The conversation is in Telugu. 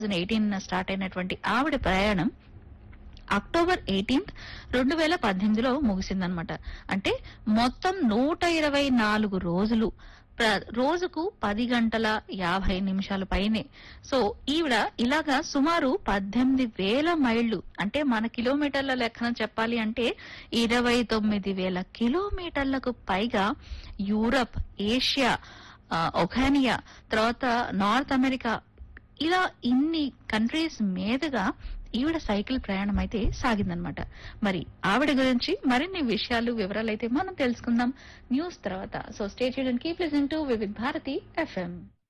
ఎయిటీన్ స్టార్ట్ అయినటువంటి ఆవిడ ప్రయాణం అక్టోబర్ ఎయిటీన్త్ రెండు వేల పద్దెనిమిదిలో ముగిసిందనమాట అంటే మొత్తం నూట ఇరవై నాలుగు రోజులు ప్ర- రోజుకు పది గంటల యాభై నిమిషాల పైనే సో ఈవిడ ఇలాగా సుమారు పద్దెనిమిది వేల మైళ్లు అంటే మన కిలోమీటర్ల లెక్కన చెప్పాలి అంటే ఇరవై తొమ్మిది వేల కిలోమీటర్లకు పైగా యూరప్ ఏషియా ఆ, ఒఖానియా తర్వాత నార్త్ అమెరికా ఇలా ఇన్ని కంట్రీస్ మీదుగా ఈవిడ సైకిల్ ప్రయాణం అయితే సాగిందనమాట మరి ఆవిడ గురించి మరిన్ని విషయాలు వివరాలు అయితే మనం తెలుసుకుందాం న్యూస్ తర్వాత సో స్టే చేయడానికి keep listen to Vividh Bharati FM